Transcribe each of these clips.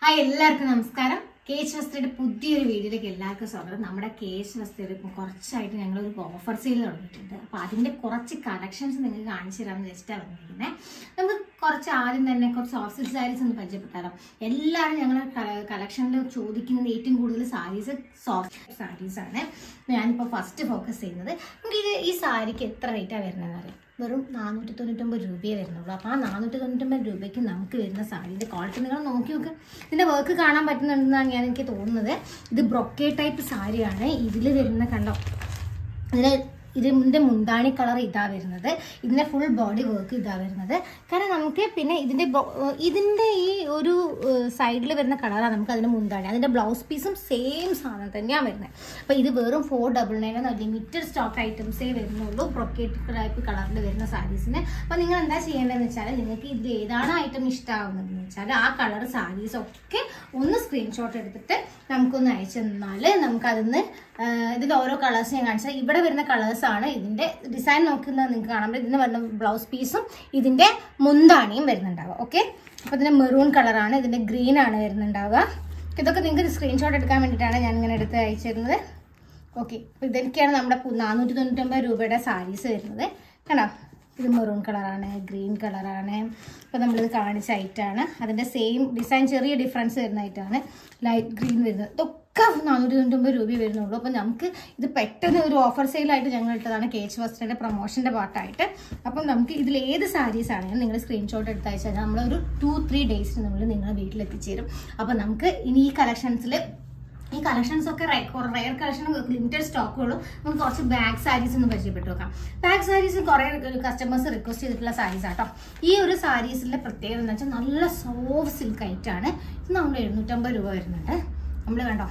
hi എല്ലാവർക്കും നമസ്കാരം കേശ് വസ്ത്രയുടെ പുതിയൊരു വീഡിയോയിലേക്ക് എല്ലാവർക്കും സ്വാഗതം നമ്മുടെ കേശ് വസ്ത്രയിൽ ഇപ്പം കുറച്ചായിട്ട് ഞങ്ങൾ ഒരു ഓഫർ സെയിൽ തുടങ്ങിയിട്ടുണ്ട് അപ്പോൾ അതിൻ്റെ കുറച്ച് കളക്ഷൻസ് നിങ്ങൾക്ക് കാണിച്ചു തരാമെന്ന് വെച്ചിട്ടാണ് വന്നിരിക്കുന്നത് നമുക്ക് കുറച്ച് ആദ്യം തന്നെ കുറച്ച് സോഫ്റ്റ് സാരീസ് ഒന്ന് പരിചയപ്പെട്ടാലോ എല്ലാവരും ഞങ്ങൾ കളക്ഷനിൽ ചോദിക്കുന്നത് ഏറ്റവും കൂടുതൽ സാരീസ് സോഫ്റ്റ് സാരീസ് ആണ് ഞാനിപ്പോൾ ഫസ്റ്റ് ഫോക്കസ് ചെയ്യുന്നത് നമുക്ക് ഇത് ഈ സാരിക്ക് എത്ര റേറ്റാണ് വരുന്നതെന്ന് അറിയാം വെറും നാനൂറ്റി തൊണ്ണൂറ്റൊമ്പത് രൂപയേ വരുന്നുള്ളൂ അപ്പോൾ ആ നാനൂറ്റി തൊണ്ണൂറ്റൊമ്പത് രൂപയ്ക്ക് നമുക്ക് വരുന്ന സാരീൻ്റെ ക്വാളിറ്റി നിങ്ങൾ നോക്കി നോക്ക് ഇതിൻ്റെ വർക്ക് കാണാൻ പറ്റുന്നുണ്ടെന്നാണ് ഞാൻ എനിക്ക് തോന്നുന്നത് ഇത് ബ്രൊക്കേ ടൈപ്പ് സാരിയാണ് ഇതിൽ വരുന്ന കണ്ടോ ഇതിന് ഇതിൻ്റെ മുന്താണി കളർ ഇതാ വരുന്നത് ഇതിൻ്റെ ഫുൾ ബോഡി വർക്ക് ഇതാ വരുന്നത് കാരണം നമുക്ക് പിന്നെ ഇതിൻ്റെ ബോ- ഇതിൻ്റെ ഈ ഒരു സൈഡിൽ വരുന്ന കളറാണ് നമുക്ക് അതിൻ്റെ മുന്താണി അതിൻ്റെ ബ്ലൗസ് പീസും സെയിം സാധനം തന്നെയാണ് വരുന്നത് അപ്പോൾ ഇത് വെറും ഫോർ ഡബിൾ നയൻ എന്ന ലിമിറ്റഡ് സ്റ്റോക്ക് ഐറ്റംസേ വരുന്നുള്ളൂ പ്രൊക്കേറ്റ് ടൈപ്പ് കളറിൽ വരുന്ന സാരീസിന് അപ്പോൾ നിങ്ങൾ എന്താ ചെയ്യേണ്ടതെന്ന് വെച്ചാൽ നിങ്ങൾക്ക് ഇതിൽ ഏതാണ് ഐറ്റം ഇഷ്ടമാവുന്നതെന്ന് വെച്ചാൽ ആ കളർ സാരീസ് ഒക്കെ ഒന്ന് സ്ക്രീൻഷോട്ട് എടുത്തിട്ട് നമുക്കൊന്ന് അയച്ചു തന്നാൽ നമുക്കതിന്ന് ഇതിൻ്റെ ഓരോ കളേഴ്സ് ഞാൻ കാണിച്ചാൽ ഇവിടെ വരുന്ന കളേഴ്സ് ആണ് ഇതിൻ്റെ ഡിസൈൻ നോക്കുന്നത് നിങ്ങൾക്ക് കാണാൻ പറ്റും ഇതിന് വരുന്ന ബ്ലൗസ് പീസും ഇതിൻ്റെ മുന്താണിയും വരുന്നുണ്ടാവുക ഓക്കെ അപ്പോൾ ഇതിൻ്റെ മെറൂൺ കളറാണ് ഇതിൻ്റെ ഗ്രീൻ ആണ് വരുന്നുണ്ടാവുക ഇതൊക്കെ നിങ്ങൾക്ക് സ്ക്രീൻഷോട്ട് എടുക്കാൻ വേണ്ടിയിട്ടാണ് ഞാൻ ഇങ്ങനെ എടുത്ത് അയച്ചു തരുന്നത് ഓക്കെ അപ്പോൾ ഇതൊക്കെയാണ് നമ്മുടെ പു- നാനൂറ്റി തൊണ്ണൂറ്റൊമ്പത് രൂപയുടെ സാരീസ് വരുന്നത് കണ്ടോ ഇത് മെറൂൺ കളറാണ് ഗ്രീൻ കളറാണ് ഇപ്പോൾ നമ്മളിത് കാണിച്ച ഐറ്റാണ് അതിൻ്റെ സെയിം ഡിസൈൻ ചെറിയ ഡിഫറൻസ് വരുന്ന ഐറ്റാണ് ലൈറ്റ് ഗ്രീൻ വരുന്നത് ഇതൊക്കെ നാനൂറ്റി തൊണ്ണൂറ്റൊമ്പത് രൂപ വരുന്നുള്ളൂ അപ്പോൾ നമുക്ക് ഇത് പെട്ടെന്ന് ഒരു ഓഫർ സെയിലായിട്ട് ഞങ്ങൾ ഇട്ടതാണ് കേച്ച് ഫസ്റ്റിൻ്റെ പ്രൊമോഷൻ്റെ പാർട്ടായിട്ട് അപ്പം നമുക്ക് ഇതിൽ ഏത് സാരീസ് ആണെങ്കിലും നിങ്ങൾ സ്ക്രീൻഷോട്ട് എടുത്ത് അയച്ചാൽ നമ്മളൊരു ടു ത്രീ ഡേയ്സിന് നമ്മൾ നിങ്ങളുടെ വീട്ടിലെത്തിച്ചേരും അപ്പോൾ നമുക്ക് ഇനി ഈ കളക്ഷൻസിൽ ഈ കളക്ഷൻസ് ഒക്കെ റയർ കളക്ഷൻ ലിമിറ്റഡ് സ്റ്റോക്കുകളും നമുക്ക് കുറച്ച് ബാഗ് സാരീസ് ഒന്ന് പരിചയപ്പെട്ടു നോക്കാം ബാഗ് സാരീസ് കുറേ കസ്റ്റമേഴ്സ് റിക്വസ്റ്റ് ചെയ്തിട്ടുള്ള സാരീസ് ആട്ടോ ഈ ഒരു സാരീസിന്റെ പ്രത്യേകത എന്ന് വെച്ചാൽ നല്ല സോഫ്റ്റ് സിൽക്ക് ആയിട്ടാണ് ഇത് നമ്മൾ എഴുന്നൂറ്റമ്പത് രൂപ വരുന്നുണ്ട് നമ്മൾ കണ്ടോ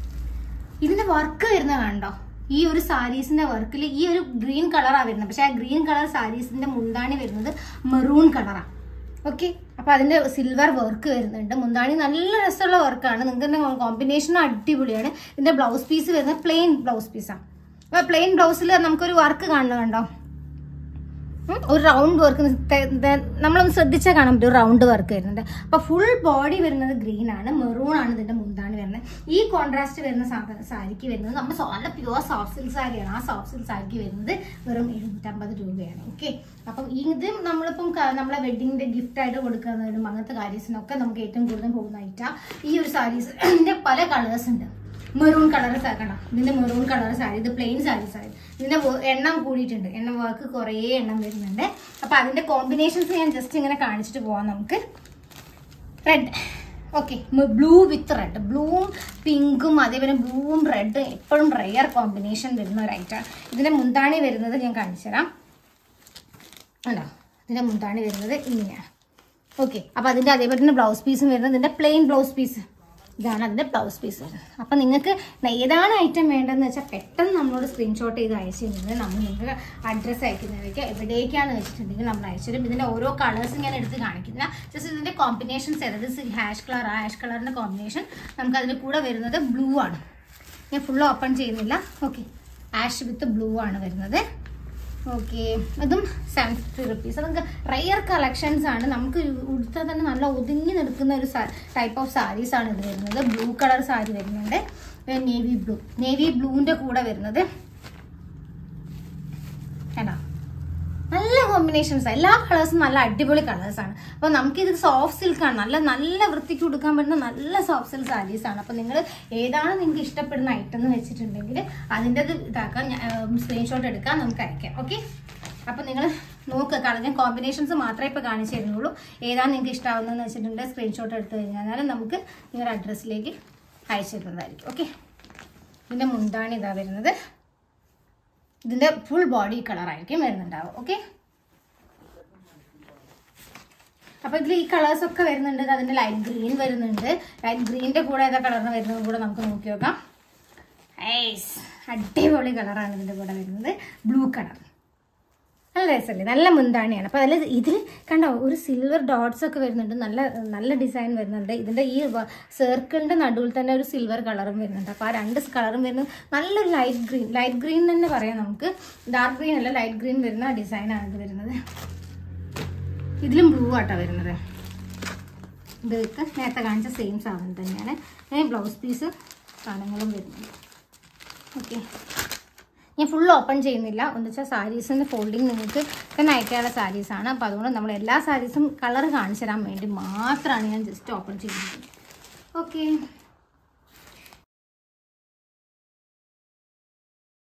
ഇതിന്റെ വർക്ക് വരുന്നത് കണ്ടോ ഈ ഒരു സാരീസിന്റെ വർക്കിൽ ഈ ഒരു ഗ്രീൻ കളറാണ് വരുന്നത് പക്ഷെ ആ ഗ്രീൻ കളർ സാരീസിന്റെ മുന്താണി വരുന്നത് മെറൂൺ കളറാണ് ഓക്കെ അപ്പൊ അതിന്റെ സിൽവർ വർക്ക് വരുന്നുണ്ട് മുന്താണി നല്ല രസമുള്ള വർക്കാണ് നിങ്ങൾക്ക് കോമ്പിനേഷൻ അടിപൊളിയാണ് ഇതിന്റെ ബ്ലൗസ് പീസ് വരുന്നത് പ്ലെയിൻ ബ്ലൗസ് പീസാണ് അപ്പൊ പ്ലെയിൻ ബ്ലൗസിൽ നമുക്കൊരു വർക്ക് കാണുന്നത് കണ്ടോ ഉം, ഒരു റൗണ്ട് വർക്ക് നമ്മളൊന്ന് ശ്രദ്ധിച്ചാൽ കാണാൻ പറ്റും ഒരു റൗണ്ട് വർക്ക് വരുന്നുണ്ട് അപ്പൊ ഫുൾ ബോഡി വരുന്നത് ഗ്രീൻ ആണ് മെറൂൺ ആണ് ഇതിന്റെ മുന്താണി വരുന്നത് ഈ കോൺട്രാസ്റ്റ് വരുന്ന സാധന സാരിക്ക് വരുന്നത് നമ്മുടെ സോ- നല്ല പ്യുവർ സോഫ്റ്റ് സിൽക്ക് സാരിയാണ് ആ സോഫ്റ്റ് സിൽക്ക് സാരിക്ക് വരുന്നത് വെറും എഴുന്നൂറ്റമ്പത് രൂപയാണ് ഓക്കെ അപ്പം ഇത് നമ്മളിപ്പം ക- നമ്മളെ വെഡിങ്ങിന്റെ ഗിഫ്റ്റ് ആയിട്ട് കൊടുക്കുന്നതിനും അങ്ങനത്തെ കാര്യസിനൊക്കെ നമുക്ക് ഏറ്റവും കൂടുതൽ പോകുന്ന ഐറ്റാ ഈ ഒരു സാരീസ് ഇതിന്റെ പല കളേഴ്സ് ഉണ്ട് മെറൂൺ കളർ കണ്ടോ ഇതിന്റെ മെറൂൺ കളർ സാരി ഇത് പ്ലെയിൻ സാരി സാരി ഇതിന്റെ wo- എണ്ണം കൂടിയിട്ടുണ്ട് എണ്ണം വർക്ക് കുറേ എണ്ണം വരുന്നുണ്ട് അപ്പൊ അതിന്റെ കോമ്പിനേഷൻസ് ഞാൻ ജസ്റ്റ് ഇങ്ങനെ കാണിച്ചിട്ട് പോവാം നമുക്ക് red okay blue with red ബ്ലൂവും പിങ്കും അതേപോലെ ബ്ലൂവും റെഡ് എപ്പോഴും റെയർ കോമ്പിനേഷൻ വരുന്ന ഒരു ഐറ്റമാണ് ഇതിന്റെ മുന്താണി വരുന്നത് ഞാൻ കാണിച്ചു തരാം അല്ലോ ഇതിന്റെ മുന്താണി വരുന്നത് ഇങ്ങനെയാണ് ഓക്കെ അപ്പോൾ അതിന്റെ അതേപോലെ തന്നെ ബ്ലൗസ് പീസും വരുന്നത് ഇതിന്റെ പ്ലെയിൻ ബ്ലൗസ് പീസ് ഇതാണ് അതിന്റെ ബ്ലൗസ് പീസ് വരുന്നത് അപ്പം നിങ്ങൾക്ക് ഏതാണ് ഐറ്റം വേണ്ടതെന്ന് വെച്ചാൽ പെട്ടെന്ന് നമ്മളോട് സ്ക്രീൻഷോട്ട് ചെയ്ത് അയച്ചു കഴിഞ്ഞാൽ നമ്മൾ നിങ്ങൾക്ക് അഡ്രസ്സ് അയക്കുന്നതിലേക്ക് എവിടേക്കാന്ന് വെച്ചിട്ടുണ്ടെങ്കിൽ നമ്മൾ അയച്ചു തരും ഇതിന്റെ ഓരോ കളേഴ്സ് ഞാൻ എടുത്ത് കാണിക്കുന്നില്ല ജസ്റ്റ് ഇതിന്റെ കോമ്പിനേഷൻസ് അതായത് ഹാഷ് കളർ ആ ഹാഷ് കളറിന്റെ കോമ്പിനേഷൻ നമുക്ക് അതിന്റെ കൂടെ വരുന്നത് ബ്ലൂ ആണ് ഞാൻ ഫുൾ ഓപ്പൺ ചെയ്യുന്നില്ല ഓക്കെ ആഷ് വിത്ത് ബ്ലൂ ആണ് വരുന്നത് ഓക്കെ ഇതും സെവൻ ഫിഫ്റ്റി റുപ്പീസ് അതൊക്കെ റയർ കളക്ഷൻസ് ആണ് നമുക്ക് ഉടുത്താൽ തന്നെ നല്ല ഒതുങ്ങി നിൽക്കുന്ന ഒരു ടൈപ്പ് ഓഫ് സാരീസ് ആണ് ഇത് വരുന്നത് ബ്ലൂ കളർ സാരി വരുന്നുണ്ട് നേവി ബ്ലൂ നേവി ബ്ലൂവിൻ്റെ കൂടെ വരുന്നത് കണ്ടോ നല്ല കോമ്പിനേഷൻസ് എല്ലാ കളേഴ്സും നല്ല അടിപൊളി കളേഴ്സ് ആണ് അപ്പോൾ നമുക്കിത് സോഫ്റ്റ് സിൽക്ക് ആണ് നല്ല നല്ല വൃത്തിക്ക് കൊടുക്കാൻ പറ്റുന്ന നല്ല സോഫ്റ്റ് സിൽക്ക് സാരീസ് ആണ് അപ്പോൾ നിങ്ങൾ ഏതാണ് നിങ്ങൾക്ക് ഇഷ്ടപ്പെടുന്ന ഐറ്റം എന്ന് വെച്ചിട്ടുണ്ടെങ്കിൽ അതിൻ്റെ ഇതാക്കാൻ സ്ക്രീൻഷോട്ട് എടുക്കാൻ നമുക്ക് അയക്കാം ഓക്കെ അപ്പോൾ നിങ്ങൾ നോക്കുക കളർ ഞാൻ കോമ്പിനേഷൻസ് മാത്രമേ ഇപ്പോൾ കാണിച്ചു തരുന്നുള്ളൂ ഏതാണ് നിങ്ങൾക്ക് ഇഷ്ടമാവുന്നതെന്ന് വെച്ചിട്ടുണ്ടെങ്കിൽ സ്ക്രീൻഷോട്ട് എടുത്തു കഴിഞ്ഞാൽ നമുക്ക് നിങ്ങളുടെ അഡ്രസ്സിലേക്ക് അയച്ചു തരുന്നതായിരിക്കും ഓക്കെ ഇതിൻ്റെ മുന്താണി ഇതാ വരുന്നത് ഇതിന്റെ ഫുൾ ബോഡി കളർ ആയിരിക്കും വരുന്നുണ്ടാവും ഓക്കെ അപ്പൊ ഇതിൽ ഈ കളേഴ്സ് ഒക്കെ വരുന്നുണ്ട് അതിന്റെ ലൈറ്റ് ഗ്രീൻ വരുന്നുണ്ട് ലൈറ്റ് ഗ്രീനിന്റെ കൂടെ ഏതാ കളറിന് വരുന്നത് കൂടെ നമുക്ക് നോക്കി നോക്കാം ഐസ് അടിപൊളി കളറാണ് ഇതിന്റെ കൂടെ വരുന്നത് ബ്ലൂ കളർ നല്ല രസമല്ലേ നല്ല മുന്താണിയാണ് അപ്പോൾ അതിൽ ഇതിൽ കണ്ടോ ഒരു സിൽവർ ഡോട്ട്സ് ഒക്കെ വരുന്നുണ്ട് നല്ല നല്ല ഡിസൈൻ വരുന്നുണ്ട് ഇതിൻ്റെ ഈ സർക്കിളിൻ്റെ നടുവിൽ തന്നെ ഒരു സിൽവർ കളറും വരുന്നുണ്ട് അപ്പോൾ ആ രണ്ട് കളറും വരുന്നത് നല്ലൊരു ലൈറ്റ് ഗ്രീൻ ലൈറ്റ് ഗ്രീൻ തന്നെ പറയാം നമുക്ക് ഡാർക്ക് ഗ്രീൻ അല്ല ലൈറ്റ് ഗ്രീൻ വരുന്ന ഡിസൈനാണ് ഇത് വരുന്നത് ഇതിലും ബ്ലൂ ആട്ടോ വരുന്നത് ഇത് വിത്ത് നേരത്തെ കാണിച്ച സെയിം സാധനം തന്നെയാണ് ഞാൻ ബ്ലൗസ് പീസ് സാധനങ്ങളും വരുന്നുണ്ട് ഓക്കെ ഞാൻ ഫുൾ ഓപ്പൺ ചെയ്യുന്നില്ല എന്ന് വെച്ചാൽ സാരീസിൻ്റെ ഫോൾഡിങ് നിങ്ങൾക്ക് തന്നെ അയക്കാനുള്ള സാരീസാണ് അപ്പോൾ അതുകൊണ്ട് നമ്മൾ എല്ലാ സാരീസും കളർ കാണിച്ചു തരാൻ വേണ്ടി മാത്രമാണ് ഞാൻ ജസ്റ്റ് ഓപ്പൺ ചെയ്യുന്നത് ഓക്കെ